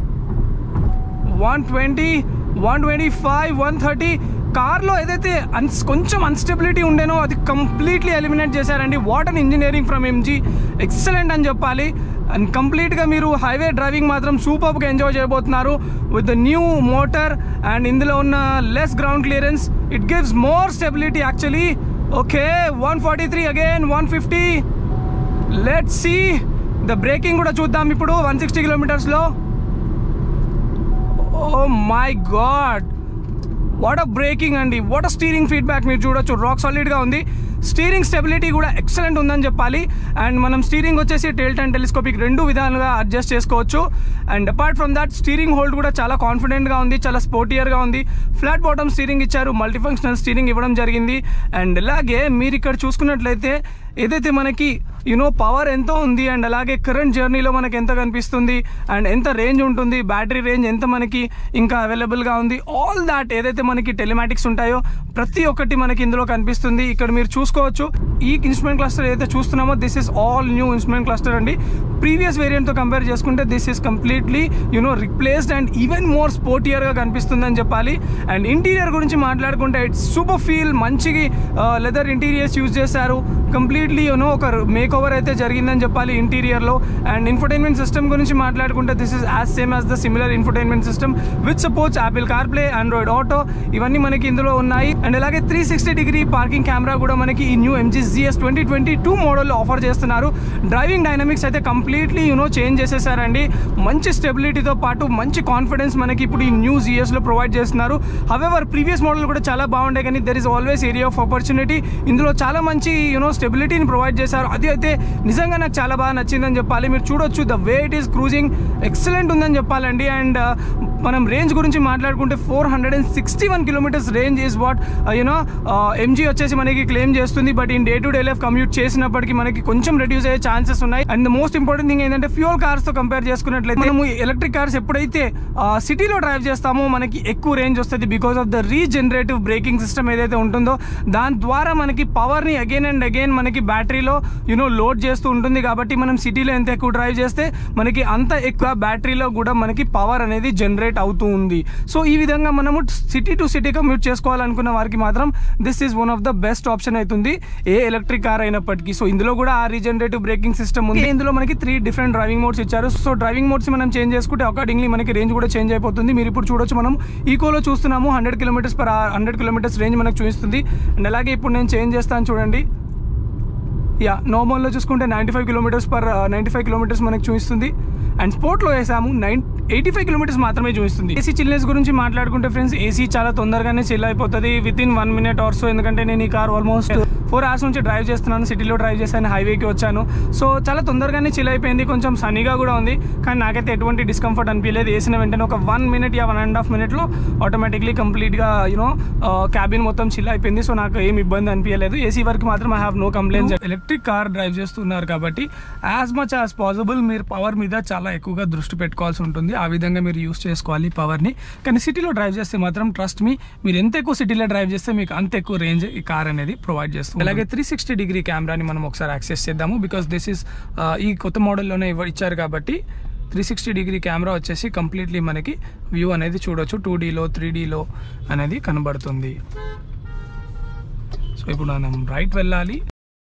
one twenty one twenty five one thirty కార్లో ఏదైతే అన్స్ కొంచెం అన్స్టెబిలిటీ ఉండేనో అది కంప్లీట్లీ ఎలిమినేట్ చేశారండి what a engineering from MG excellent అని చెప్పాలి అండ్ కంప్లీట్గా మీరు హైవే డ్రైవింగ్ మాత్రం సూపర్గా ఎంజాయ్ చేయబోతున్నారు with the new motor and ఇందులో ఉన్న less ground clearance it gives more stability actually okay one forty three again one fifty let see the braking కూడా చూద్దాం ఇప్పుడు వన్ సిక్స్టీ కిలోమీటర్స్లో oh my God what a braking అండి వాట్ అ స్టీరింగ్ ఫీడ్బ్యాక్ మీరు చూడొచ్చు రాక్ సాలిడ్గా ఉంది స్టీరింగ్ స్టెబిలిటీ కూడా ఎక్సలెంట్ ఉందని చెప్పాలి అండ్ మనం స్టీరింగ్ వచ్చేసి టేల్ట్ అండ్ టెలిస్కోపిక్ రెండు విధాలుగా అడ్జస్ట్ చేసుకోవచ్చు and apart from that steering hold కూడా చాలా కాన్ఫిడెంట్గా ఉంది చాలా స్పోర్టియర్గా ఉంది ఫ్లాట్ బాటమ్ స్టీరింగ్ ఇచ్చారు మల్టీఫంక్షనల్ స్టీరింగ్ ఇవ్వడం జరిగింది అండ్ అలాగే మీరు ఇక్కడ చూసుకున్నట్లయితే ఏదైతే మనకి యూనో పవర్ ఎంత ఉంది అండ్ అలాగే కరెంట్ జర్నీలో మనకి ఎంత కనిపిస్తుంది అండ్ ఎంత రేంజ్ ఉంటుంది బ్యాటరీ రేంజ్ ఎంత మనకి ఇంకా అవైలబుల్గా ఉంది ఆల్ దాట్ ఏదైతే మనకి టెలిమాటిక్స్ ఉంటాయో ప్రతి ఒక్కటి మనకి ఇందులో కనిపిస్తుంది ఇక్కడ మీరు చూసుకోవచ్చు ఈ ఇన్స్ట్రుమెంట్ క్లస్టర్ ఏదైతే చూస్తున్నామో this is all new instrument cluster అండి ప్రీవియస్ వేరియంట్తో కంపేర్ చేసుకుంటే this is completely you know replaced and even more స్పోర్టియర్గా కనిపిస్తుంది అని చెప్పాలి అండ్ ఇంటీరియర్ గురించి మాట్లాడుకుంటే ఇట్స్ సూపర్ ఫీల్ మంచి లెదర్ ఇంటీరియర్స్ యూజ్ చేశారు కంప్లీట్లీ యూనో ఒక మేక్ ఓవర్ అయితే జరిగిందని చెప్పాలి ఇంటీరియర్లో అండ్ ఇన్ఫర్టైన్మెంట్ సిస్టమ్ గురించి మాట్లాడుకుంటే this is as same as the similar infotainment system with supports Apple CarPlay Android auto ఇవన్నీ మనకి ఇందులో ఉన్నాయి అండ్ అలాగే three sixty degree parking camera కూడా మనకి ఈ new MG GS twenty twenty two మోడల్లో ఆఫర్ చేస్తున్నారు డ్రైవింగ్ డైనమిక్స్ అయితే కంప్లీట్లీ యూనో చేంజ్ చేసేసారండి మంచి స్టెబిలిటీతో పాటు మంచి కాన్ఫిడెన్స్ మనకి ఇప్పుడు ఈ న్యూ జిఎస్లో ప్రొవైడ్ చేస్తున్నారు హవెవర్ ప్రీవియస్ మోడల్ కూడా చాలా బాగుండే కానీ there is always area of opportunity ఇందులో చాలా మంచి యూనో స్టెబిలిటీని ప్రొవైడ్ చేశారు అది అయితే నిజంగా నాకు చాలా బాగా నచ్చిందని చెప్పాలి మీరు చూడొచ్చు the way it is cruising excellent ఉందని చెప్పాలండి అండ్ మనం రేంజ్ గురించి మాట్లాడుకుంటే four hundred and sixty one kilometres range is what you know MG వచ్చేసి మనకి క్లెయిమ్ చేస్తుంది but in day to day life commute చేసినప్పటికీ మనకి కొంచెం రెడ్యూస్ అయ్యే ఛాన్సెస్ ఉన్నాయి and the most important thing ఏంటంటే ఫ్యూల్ కార్స్ తో కంపేర్ చేసుకున్నట్లయితే మనము ఎలక్ట్రిక్ కార్స్ ఎప్పుడైతే సిటీలో డ్రైవ్ చేస్తామో మనకి ఎక్కువ రేంజ్ వస్తుంది because of the regenerative braking system ఏదైతే ఉంటుందో దాని ద్వారా మనకి పవర్ని అగైన్ అండ్ అగైన్ మనకి బ్యాటరీలో యూనో లోడ్ చేస్తూ ఉంటుంది కాబట్టి మనం సిటీలో ఎంత ఎక్కువ డ్రైవ్ చేస్తే మనకి అంత ఎక్కువ బ్యాటరీలో కూడా మనకి పవర్ అనేది జనరేట్ అవుతూ ఉంది సో ఈ విధంగా మనము సిటీ టు సిటీ కమ్యూట్ చేసుకోవాలనుకున్న వారికి మాత్రం this is one of the best option అవుతుంది ఏ ఎలక్ట్రిక్ కార్ అయినప్పటికీ సో ఇందులో కూడా ఆ రీజనరేటివ్ బ్రేకింగ్ సిస్టమ్ ఉంది ఇందులో మనకి త్రీ డిఫరెంట్ డ్రైవింగ్ మోడ్స్ ఇచ్చారు సో డ్రైవింగ్ మోడ్స్ మనం చేంజ్ చేసుకుంటే అకార్డింగ్లీ మనకి రేంజ్ కూడా చేంజ్ అయిపోతుంది మీరు ఇప్పుడు చూడొచ్చు మనం ఈకోలో చూస్తున్నాము hundred kilometres per hundred kilometres range మనకు చూపిస్తుంది అండ్ అలాగే ఇప్పుడు నేను చేంజ్ చేస్తాను చూడండి యా నార్మల్లో చూసుకుంటే ninety five kilometres per ninety five kilometres మనకు చూపిస్తుంది అండ్ స్పోర్ట్లో వేసాము నైన్ ఎయిటీ ఫైవ్ కిలోమీటర్స్ మాత్రమే చూపిస్తుంది ఏసీ చిల్నెస్ గురించి మాట్లాడుకుంటే ఫ్రెండ్స్ ఏసీ చాలా తొందరగానే చిల్ అయిపోతుంది within one minute or so ఎందుకంటే నేను ఈ కార్ ఆల్మోస్ట్ ఫోర్ అవర్స్ నుంచి డ్రైవ్ చేస్తున్నాను సిటీలో డ్రైవ్ చేశాను హైవేకి వచ్చాను సో చాలా తొందరగానే చిల్ అయిపోయింది కొంచెం సన్నీగా కూడా ఉంది కానీ నాకైతే ఎటువంటి డిస్కంఫర్ట్ అనిపించలేదు వేసిన వెంటనే ఒక one minute yeah one and half మినిట్లో ఆటోమేటిక్లీ కంప్లీట్గా యూనో క్యాబిన్ మొత్తం చిల్ అయిపోయింది సో నాకు ఏం ఇబ్బంది అనిపించలేదు ఏసీ వరకు మాత్రం I have no complaints electric car drive చేస్తున్నారు కాబట్టి యాజ్ మచ్ యాజ్ పాసిబుల్ మీరు పవర్ మీద చాలా ఎక్కువగా దృష్టి పెట్టుకోవాల్సి ఉంటుంది ఆ విధంగా మీరు యూస్ చేసుకోవాలి పవర్ని కానీ సిటీలో డ్రైవ్ చేస్తే మాత్రం ట్రస్ట్ మీ మీరు ఎంత ఎక్కువ సిటీలో డ్రైవ్ చేస్తే మీకు అంత ఎక్కువ రేంజ్ ఈ కార్ అనేది ప్రొవైడ్ చేస్తుంది అలాగే త్రీ సిక్స్టీ డిగ్రీ కెమెరాని మనం ఒకసారి యాక్సెస్ చేద్దాము బికాస్ దిస్ ఇస్ ఈ కొత్త మోడల్లోనే ఇవ్వ ఇచ్చారు కాబట్టి త్రీ సిక్స్టీ డిగ్రీ కెమెరా వచ్చేసి కంప్లీట్లీ మనకి వ్యూ అనేది చూడొచ్చు టూ డీలో త్రీ డీలో అనేది కనబడుతుంది సో ఇప్పుడు మనం రైట్ వెళ్ళాలి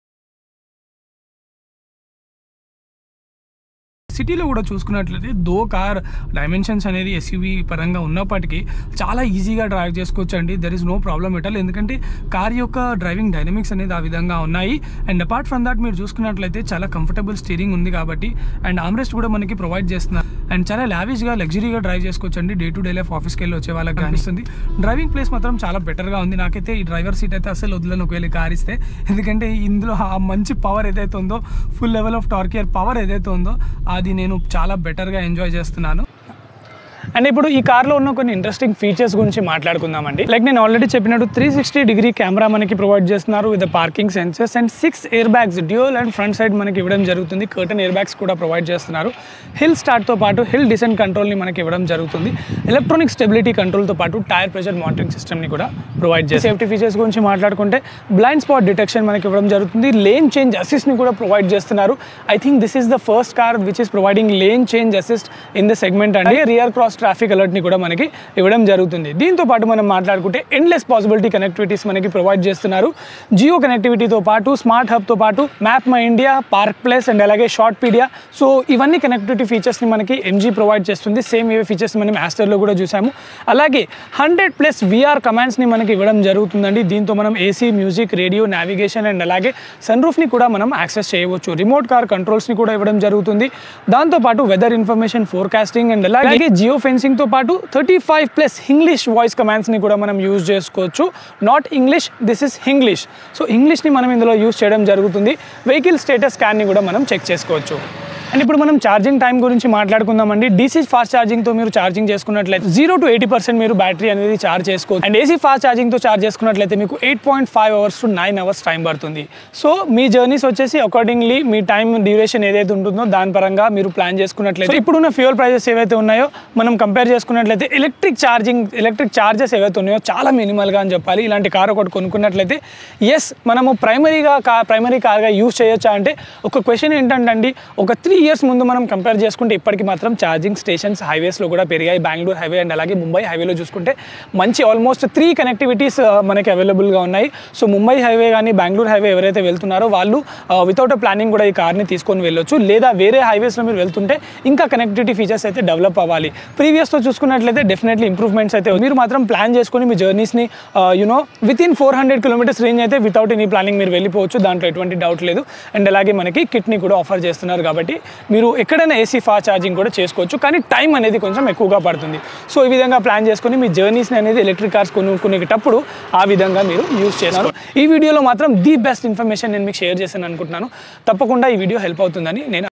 సిటీలో కూడా చూసుకున్నట్లయితే దో కార్ డైమెన్షన్స్ అనేది ఎస్యూవీ పరంగా ఉన్నప్పటికీ చాలా ఈజీగా డ్రైవ్ చేసుకోవచ్చు అండి there is no problem at all ఎందుకంటే కార్ యొక్క డ్రైవింగ్ డైనమిక్స్ అనేది ఆ విధంగా ఉన్నాయి అండ్ అపార్ట్ ఫ్రమ్ దాట్ మీరు చూసుకున్నట్లయితే చాలా కంఫర్టబుల్ స్టీరింగ్ ఉంది కాబట్టి అండ్ ఆమ్రెస్ట్ కూడా మనకి ప్రొవైడ్ చేస్తున్నారు అండ్ చాలా లావిష్గా లగ్జరీగా డ్రైవ్ చేసుకోవచ్చు అండి డే టు డే లైఫ్ ఆఫీస్కి వెళ్ళి వచ్చే వాళ్ళకి కనిపిస్తుంది డ్రైవింగ్ ప్లేస్ మాత్రం చాలా బెటర్గా ఉంది నాకైతే ఈ డ్రైవర్ సీట్ అయితే అసలు వదిలేను ఒకవేళ కార్ ఇస్తే ఎందుకంటే ఇందులో ఆ మంచి పవర్ ఏదైతే ఉందో full level of torquier power ఏదైతే ఉందో అది నేను చాలా బెటర్గా ఎంజాయ్ చేస్తున్నాను అండ్ ఇప్పుడు ఈ కార్లో ఉన్న కొన్ని ఇంట్రెస్టింగ్ ఫీచర్స్ గురించి మాట్లాడుకుందామండి లైక్ నేను ఆల్రెడీ చెప్పినట్టు త్రీ సిక్స్టీ డిగ్రీ కెమెరా మనకి ప్రొవైడ్ చేస్తున్నారు with parking sensors and six airbags dual and front side మనకి ఇవ్వడం జరుగుతుంది కర్టన్ ఎయిర్ బ్యాగ్స్ కూడా ప్రొవైడ్ చేస్తున్నారు హిల్ స్టార్ట్తో పాటు హిల్ డిసెంట్ కంట్రోల్ని మనకి ఇవ్వడం జరుగుతుంది ఎలక్ట్రానిక్ స్టెబిలిటీ కంట్రోల్తో పాటు టైర్ ప్రెషర్ మానిటరింగ్ సిస్టమ్ని కూడా ప్రొవైడ్ చేసి సేఫ్టీ ఫీచర్స్ గురించి మాట్లాడుకుంటే బ్లైండ్ స్పాట్ డిటెక్షన్ మనకి ఇవ్వడం జరుగుతుంది లేన్ చేంజ్ అసిస్ట్ని కూడా ప్రొవైడ్ చేస్తున్నారు I think this is the first car which is providing lane change assist in the segment అండి రియర్ క్రాస్ ట్రాఫిక్ అలర్ట్ని కూడా మనకి ఇవ్వడం జరుగుతుంది దీంతో పాటు మనం మాట్లాడుకుంటే ఎండ్లెస్ పాసిబిలిటీ కనెక్టివిటీస్ మనకి ప్రొవైడ్ చేస్తున్నారు జియో కనెక్టివిటీతో పాటు స్మార్ట్ హబ్తో పాటు MapmyIndia park place అండ్ అలాగే షార్ట్ పీడియా సో ఇవన్నీ కనెక్టివిటీ ఫీచర్స్ని మనకి ఎంజీ ప్రొవైడ్ చేస్తుంది సేమ్ ఇవే ఫీచర్స్ మనం యాస్టర్లో కూడా చూసాము అలాగే హండ్రెడ్ ప్లస్ విఆర్ కమాండ్స్ని మనకి ఇవ్వడం జరుగుతుందండి దీంతో మనం AC music radio navigation and అలాగే సన్ రూఫ్ని కూడా మనం యాక్సెస్ చేయవచ్చు రిమోట్ కార్ కంట్రోల్స్ని కూడా ఇవ్వడం జరుగుతుంది దాంతోపాటు వెదర్ ఇన్ఫర్మేషన్ ఫోర్కాస్టింగ్ అండ్ అలాగే జియో ఫెన్సింగ్ సైలెన్సింగ్తో పాటు thirty five plus English voice కమాండ్స్ని కూడా మనం యూజ్ చేసుకోవచ్చు not English this is English so ఇంగ్లీష్ని మనం ఇందులో యూజ్ చేయడం జరుగుతుంది వెహికల్ స్టేటస్ స్కాన్ని కూడా మనం చెక్ చేసుకోవచ్చు అండ్ ఇప్పుడు మనం ఛార్జింగ్ టైం గురించి మాట్లాడుకుందామండి డీసీ ఫాస్ట్ ఛార్జింగ్తో మీరు ఛార్జింగ్ చేసుకున్నట్లయితే జీరో టు ఎయిటీ పర్సెంట్ మీరు బ్యాటరీ అనేది ఛార్జ్ చేసుకోవచ్చు అండ్ ఏసీ ఫాస్ట్ ఛార్జింగ్తో ఛార్జ్ చేసుకున్నట్లయితే మీకు eight point five hours to nine hours time పడుతుంది సో మీ జర్నీస్ వచ్చేసి అకార్డింగ్లీ మీ టైం డ్యూరేషన్ ఏదైతే ఉంటుందో దాని పరంగా మీరు ప్లాన్ చేసుకున్నట్లయితే సో ఇప్పుడున్న ఫ్యూయల్ ప్రైజెస్ ఏవైతే ఉన్నాయో మనం కంపేర్ చేసుకున్నట్లయితే ఎలక్ట్రిక్ ఛార్జింగ్ ఎలక్ట్రిక్ ఛార్జెస్ ఏవైతే ఉన్నాయో చాలా మినిమల్గా అని చెప్పాలి ఇలాంటి కార్ ఒకటి కొనుక్కున్నట్లయితే ఎస్ మనము ప్రైమరీగా కా ప్రైమరీ కార్గా యూస్ చేయొచ్చా అంటే ఒక క్వశ్చన్ ఏంటంటే అండి ఒక త్రీ ఇయర్స్ ముందు మనం కంపేర్ చేసుకుంటే ఇప్పటికి మాత్రం ఛార్జింగ్ స్టేషన్స్ హైవేస్లో కూడా పెరిగాయి బెంగళూరు హైవే అండ్ అలాగే ముంబై హైవేలో చూసుకుంటే మంచి ఆల్మోస్ట్ త్రీ కనెక్టివిటీస్ మనకి అవైలబుల్గా ఉన్నాయి సో ముంబై హైవే కానీ బెంగళూరు హైవే ఎవరైతే వెళ్తున్నారో వాళ్ళు వితౌట్ ప్లానింగ్ కూడా ఈ కార్ని తీసుకొని వెళ్ళొచ్చు లేదా వేరే హైవేస్లో మీరు వెళ్తుంటే ఇంకా కనెక్టివిటీ ఫీచర్స్ అయితే డెవలప్ అవ్వాలి ప్రీవియస్తో చూసుకున్నట్లయితే డెఫినెట్లీ ఇంప్రూవ్మెంట్స్ అయితే మీరు మాత్రం ప్లాన్ చేసుకొని మీ జర్నీస్ని you know within four hundred kilometres range అయితే వితౌట్ ఎనీ ప్లానింగ్ మీరు వెళ్ళిపోవచ్చు దాంట్లో ఎటువంటి డౌట్ లేదు అండ్ అలాగే మనకి కిట్ని కూడా ఆఫర్ చేస్తున్నారు కాబట్టి మీరు ఎక్కడైనా ఏసీ ఫాస్ట్ ఛార్జింగ్ కూడా చేసుకోవచ్చు కానీ టైం అనేది కొంచెం ఎక్కువగా పడుతుంది సో ఈ విధంగా ప్లాన్ చేసుకొని మీ జర్నీస్ని అనేది ఎలక్ట్రిక్ కార్స్ కొనుక్కునేటప్పుడు ఆ విధంగా మీరు యూస్ చేస్తారు ఈ వీడియోలో మాత్రం ది బెస్ట్ ఇన్ఫర్మేషన్ నేను మీకు షేర్ చేశాను అనుకుంటున్నాను తప్పకుండా ఈ వీడియో హెల్ప్ అవుతుందని నేను